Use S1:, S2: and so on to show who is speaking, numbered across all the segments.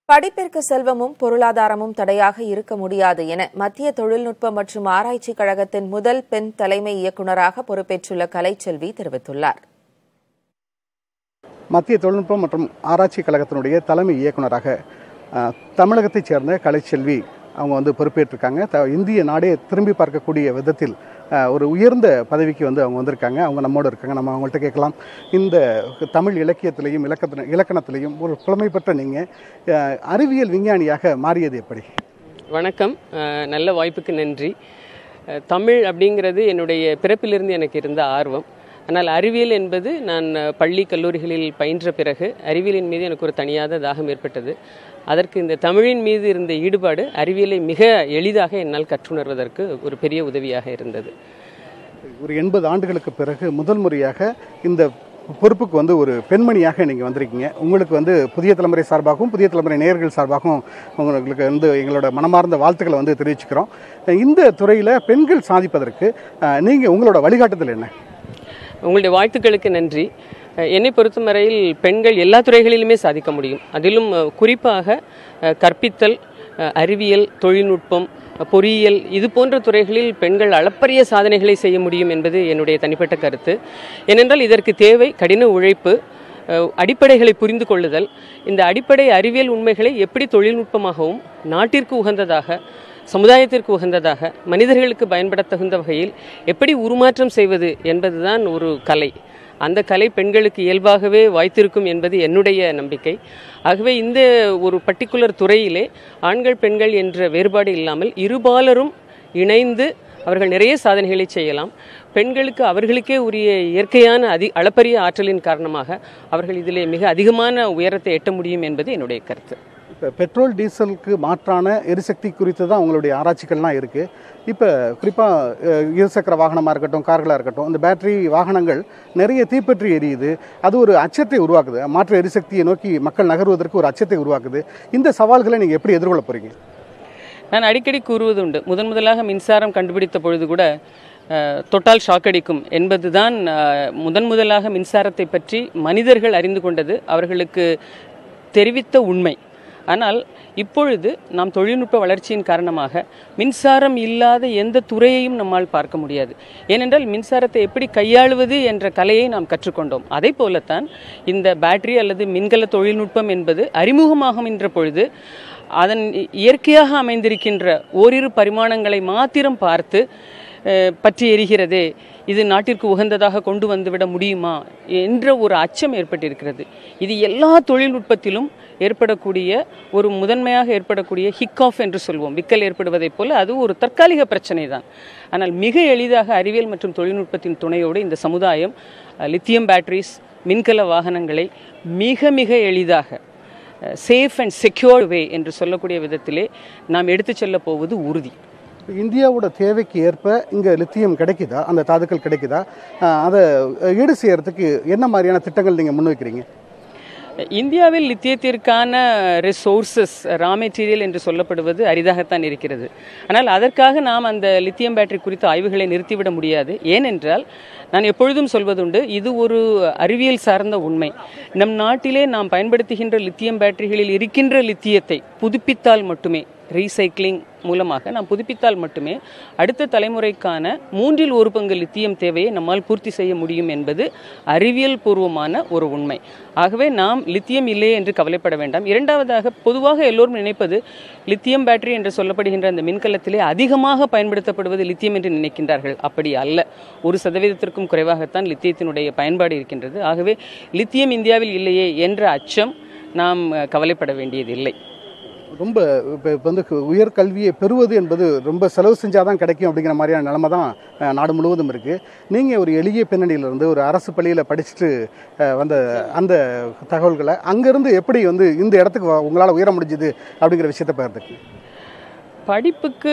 S1: படிப்பிற்கு செல்வமும் பொருளாதாரமும் தடையாக இருக்க முடியாது என மத்திய தொழில்நுட்ப மற்றும் ஆராய்ச்சி கழகத்தின் முதல் பெண் தலைமை இயக்குநராக பொறுப்பேற்றுள்ள கலைச்செல்வி தெரிவித்துள்ளார்
S2: மத்திய தொழில்நுட்பம் மற்றும் ஆராய்ச்சி கழகத்தினுடைய தலைமை இயக்குனராக அஹ், தமிழகத்தைச் சேர்ந்த கலைச்செல்வி அவங்க வந்து பொறுப்பேற்றிருக்காங்க த இந்திய நாடே திரும்பி பார்க்கக்கூடிய விதத்தில் அஹ், ஒரு உயர்ந்த பதவிக்கு வந்து அவங்க வந்திருக்காங்க அவங்க நம்மோடு இருக்காங்க நம்ம அவங்கள்ட்ட கேட்கலாம் இந்த தமிழ் இலக்கியத்திலையும் இலக்கத்தின இலக்கணத்திலையும் ஒரு புலமை பெற்ற நீங்கள் அறிவியல் விஞ்ஞானியாக மாறியது எப்படி
S3: வணக்கம் அஹ், நல்ல வாய்ப்புக்கு நன்றி அஹ், தமிழ் அப்படிங்கிறது என்னுடைய பிறப்பிலிருந்து எனக்கு இருந்த ஆர்வம் ஆனால் அறிவியல் என்பது நான் அஹ், பள்ளி கல்லூரிகளில் பயின்ற பிறகு அறிவியலின் மீது எனக்கு ஒரு தனியாத தாகம் ஏற்பட்டது அதற்கு இந்த தமிழின் மீது இருந்த ஈடுபாடு அறிவியலை மிக எளிதாக என்னால் கற்றுணர்வதற்கு ஒரு பெரிய உதவியாக இருந்தது
S2: ஒரு எண்பது ஆண்டுகளுக்கு பிறகு முதல் முறையாக இந்த பொறுப்புக்கு வந்து ஒரு பெண்மணியாக நீங்கள் வந்திருக்கீங்க உங்களுக்கு வந்து புதிய தலைமுறை சார்பாகவும் புதிய தலைமுறை நேயர்கள் சார்பாகவும் உங்களுக்கு வந்து எங்களோட மனமார்ந்த வாழ்த்துக்களை வந்து தெரிவிச்சுக்கிறோம் இந்த துறையில் பெண்கள் சாதிப்பதற்கு நீங்கள் உங்களோட வழிகாட்டுதல் என்ன
S3: உங்களுடைய வாழ்த்துக்களுக்கு நன்றி அஹ், என்னை பொறுத்தவரையில் பெண்கள் எல்லா துறைகளிலுமே சாதிக்க முடியும் அதிலும் அஹ், குறிப்பாக அஹ், கற்பித்தல் அஹ், அறிவியல் தொழில்நுட்பம் அஹ், பொறியியல் இது போன்ற துறைகளில் பெண்கள் அளப்பரிய சாதனைகளை செய்ய முடியும் என்பது என்னுடைய தனிப்பட்ட கருத்து ஏனென்றால் இதற்கு தேவை கடின உழைப்பு அஹ், அடிப்படைகளை புரிந்து கொள்ளுதல் இந்த அடிப்படை அறிவியல் உண்மைகளை எப்படி தொழில்நுட்பமாகவும் நாட்டிற்கு உகந்ததாக சமுதாயத்திற்கு உகந்ததாக மனிதர்களுக்கு பயன்பட தகுந்த வகையில் எப்படி உருமாற்றம் செய்வது என்பதுதான் ஒரு கலை அந்த கலை பெண்களுக்கு இயல்பாகவே வாய்த்திருக்கும் என்பது என்னுடைய நம்பிக்கை ஆகவே இந்த ஒரு பர்டிகுலர் துறையிலே ஆண்கள் பெண்கள் என்ற வேறுபாடு இல்லாமல் இருபாலரும் இணைந்து அவர்கள் நிறைய சாதனைகளை செய்யலாம் பெண்களுக்கு அவர்களுக்கே உரிய இயற்கையான அதி அளப்பரிய ஆற்றலின் காரணமாக அவர்கள் இதிலே மிக அதிகமான உயரத்தை எட்ட முடியும் என்பது என்னுடைய கருத்து
S2: இப்போ பெட்ரோல் டீசலுக்கு மாற்றான எரிசக்தி குறித்து தான் உங்களுடைய ஆராய்ச்சிகள்லாம் இருக்குது இப்போ குறிப்பாக இருசக்கர வாகனமாக இருக்கட்டும் கார்களாக இருக்கட்டும் இந்த பேட்டரி வாகனங்கள் நிறைய தீப்பற்றி எரியுது அது ஒரு அச்சத்தை உருவாக்குது மாற்று எரிசக்தியை நோக்கி மக்கள் நகர்வதற்கு ஒரு அச்சத்தை உருவாக்குது இந்த சவால்களை நீங்கள் எப்படி எதிர்கொள்ள போகிறீங்க
S3: நான் அடிக்கடி கூறுவது உண்டு முதன் முதலாக மின்சாரம் கண்டுபிடித்த பொழுது கூட அஹ், தொட்டால் ஷாக் அடிக்கும் என்பதுதான் அஹ், முதன் முதலாக மின்சாரத்தை பற்றி மனிதர்கள் அறிந்து கொண்டது அவர்களுக்கு தெரிவித்த உண்மை ஆனால் இப்பொழுது நாம் தொழில்நுட்ப வளர்ச்சியின் காரணமாக மின்சாரம் இல்லாத எந்த துறையையும் நம்மால் பார்க்க முடியாது ஏனென்றால் மின்சாரத்தை எப்படி கையாளுவது என்ற கலையை நாம் கற்றுக்கொண்டோம் அதே போலத்தான் இந்த பேட்டரி அல்லது மின்கல தொழில்நுட்பம் என்பது அறிமுகமாகும் என்ற பொழுது அதன் இ- இயற்கையாக அமைந்திருக்கின்ற ஓரிரு பரிமாணங்களை மாத்திரம் பார்த்து அஹ், பற்றி எரிகிறதே இது நாட்டிற்கு உகந்ததாக கொண்டு வந்துவிட முடியுமா என்ற ஒரு அச்சம் ஏற்பட்டிருக்கிறது இது எல்லா தொழில்நுட்பத்திலும் ஏற்படக்கூடிய ஒரு முதன்மையாக ஏற்படக்கூடிய ஹிக் ஆஃப் என்று சொல்வோம் விக்கல் ஏற்படுவதைப் போல அது ஒரு தற்காலிக பிரச்சனை தான் ஆனால் மிக எளிதாக அறிவியல் மற்றும் தொழில்நுட்பத்தின் துணையோடு இந்த சமுதாயம் அஹ், லித்தியம் பேட்டரிஸ் மின்கல வாகனங்களை மிக மிக எளிதாக சேஃப் அண்ட் செக்யூர்ட் வே என்று சொல்லக்கூடிய விதத்திலே நாம் எடுத்துச் செல்லப் போவது உறுதி
S2: இப்ப இந்தியாவோட தேவைக்கு ஏற்ப இங்கே லித்தியம் கிடைக்குதா அந்த தாதுக்கள் கிடைக்குதா அஹ் அதை ஈடு செய்யறதுக்கு என்ன மாதிரியான திட்டங்கள் நீங்கள் முன்வைக்கிறீங்க
S3: இந்தியாவில் லித்தியத்திற்கான ரிசோர்சஸ் ரா மெட்டீரியல் என்று சொல்லப்படுவது அரிதாகத்தான் இருக்கிறது ஆனால் அதற்காக நாம் அந்த லித்தியம் பேட்டரி குறித்த ஆய்வுகளை நிறுத்திவிட முடியாது ஏனென்றால் நான் எப்பொழுதும் சொல்வதுண்டு இது ஒரு அறிவியல் சார்ந்த உண்மை நம் நாட்டிலே நாம் பயன்படுத்துகின்ற லித்தியம் பேட்டரிகளில் இருக்கின்ற லித்தியத்தை புதுப்பித்தால் மட்டுமே ரீசைக்ளிங் மூலமாக நாம் புதுப்பித்தால் மட்டுமே அடுத்த தலைமுறைக்கான மூன்றில் ஒரு பங்கு லித்தியம் தேவையை நம்மால் பூர்த்தி செய்ய முடியும் என்பது அறிவியல் பூர்வமான ஒரு உண்மை ஆகவே நாம் லித்தியம் இல்லை என்று கவலைப்பட வேண்டாம் இரண்டாவதாக பொதுவாக எல்லோரும் நினைப்பது லித்தியம் பேட்டரி என்று சொல்லப்படுகின்ற அந்த மின்கலத்திலே அதிகமாக பயன்படுத்தப்படுவது லித்தியம் என்று நினைக்கின்றார்கள் அப்படி அல்ல ஒரு சதவீதத்திற்கும் குறைவாகத்தான் லித்தியத்தினுடைய பயன்பாடு இருக்கின்றது ஆகவே லித்தியம் இந்தியாவில் இல்லையே என்ற அச்சம் நாம் அஹ், கவலைப்பட வேண்டியதில்லை
S2: ரொம்ப இப்போ இப்போ வந்து உயர் கல்வியை பெறுவது என்பது ரொம்ப செலவு செஞ்சால் தான் கிடைக்கும் அப்படிங்கிற மாதிரியான நிலைமை தான் அஹ், நாடு முழுவதும் இருக்குது நீங்கள் ஒரு எளிய பின்னணியிலிருந்து ஒரு அரசு பள்ளியில் படிச்சுட்டு அஹ், வந்த அந்த தகவல்களை அங்கேருந்து எப்படி வந்து இந்த இடத்துக்கு உங்களால் உயர முடிஞ்சுது அப்படிங்கிற விஷயத்தை பகிர்ந்துக்கு
S3: படிப்புக்கு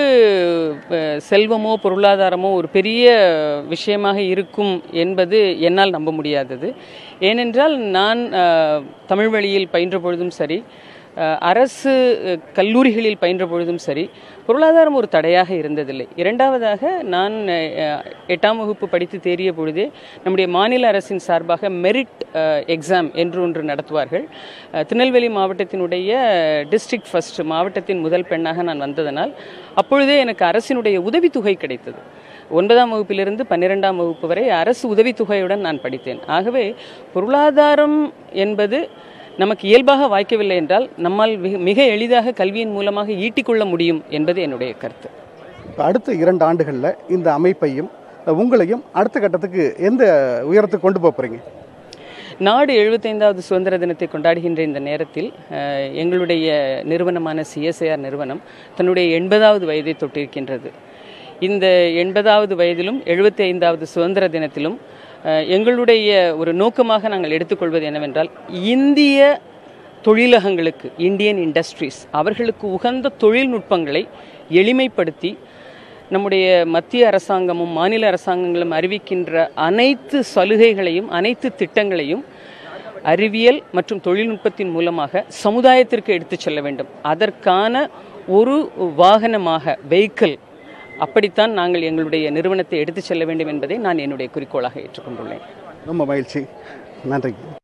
S3: அஹ், செல்வமோ பொருளாதாரமோ ஒரு பெரிய விஷயமாக இருக்கும் என்பது என்னால் நம்ப முடியாதது ஏனென்றால் நான் அஹ், தமிழ் வழியில் பயின்ற பொழுதும் சரி அஹ், அரசு அஹ், கல்லூரிகளில் பயின்ற பொழுதும் சரி பொருளாதாரம் ஒரு தடையாக இருந்ததில்லை இரண்டாவதாக நான் அஹ், எட்டாம் வகுப்பு படித்து தேறிய பொழுதே நம்முடைய மாநில அரசின் சார்பாக மெரிட் எக்ஸாம் என்று ஒன்று நடத்துவார்கள் அஹ், திருநெல்வேலி மாவட்டத்தினுடைய டிஸ்ட்ரிக்ட் ஃபர்ஸ்ட் மாவட்டத்தின் முதல் பெண்ணாக நான் வந்ததனால் அப்பொழுதே எனக்கு அரசினுடைய உதவித்தொகை கிடைத்தது ஒன்பதாம் வகுப்பிலிருந்து பன்னிரெண்டாம் வகுப்பு வரை அரசு உதவித்தொகையுடன் நான் படித்தேன் ஆகவே பொருளாதாரம் என்பது நமக்கு இயல்பாக வாய்க்கவில்லை என்றால் நம்மால் மிக- மிக எளிதாக கல்வியின் மூலமாக ஈட்டிக்கொள்ள முடியும் என்பது என்னுடைய கருத்து
S2: இப்ப அடுத்த இரண்டு ஆண்டுகளில் இந்த அமைப்பையும் உங்களையும் அடுத்த கட்டத்துக்கு எந்த உயரத்துக்கு கொண்டு போக போகிறீங்க
S3: நாடு எழுபத்தைந்தாவது சுதந்திர தினத்தை கொண்டாடுகின்ற இந்த நேரத்தில் அஹ், எங்களுடைய நிறுவனமான சிஎஸ்ஐஆர் நிறுவனம் தன்னுடைய எண்பதாவது வயதை தொட்டிருக்கின்றது இந்த எண்பதாவது வயதிலும் எழுபத்தி ஐந்தாவது சுதந்திர தினத்திலும் அஹ், எங்களுடைய ஒரு நோக்கமாக நாங்கள் எடுத்துக்கொள்வது என்னவென்றால் இந்திய தொழிலகங்களுக்கு இந்தியன் இண்டஸ்ட்ரீஸ் அவர்களுக்கு உகந்த தொழில்நுட்பங்களை எளிமைப்படுத்தி நம்முடைய மத்திய அரசாங்கமும் மாநில அரசாங்கங்களும் அறிவிக்கின்ற அனைத்து சலுகைகளையும் அனைத்து திட்டங்களையும் அறிவியல் மற்றும் தொழில்நுட்பத்தின் மூலமாக சமுதாயத்திற்கு எடுத்துச் செல்ல வேண்டும் அதற்கான ஒரு வாகனமாக வெஹிக்கிள் அப்படித்தான் நாங்கள் எங்களுடைய நிறுவனத்தை எடுத்துச் செல்ல வேண்டும் என்பதை நான் என்னுடைய குறிக்கோளாக ஏற்றுக்கொண்டுள்ளேன்
S2: ரொம்ப மகிழ்ச்சி நன்றி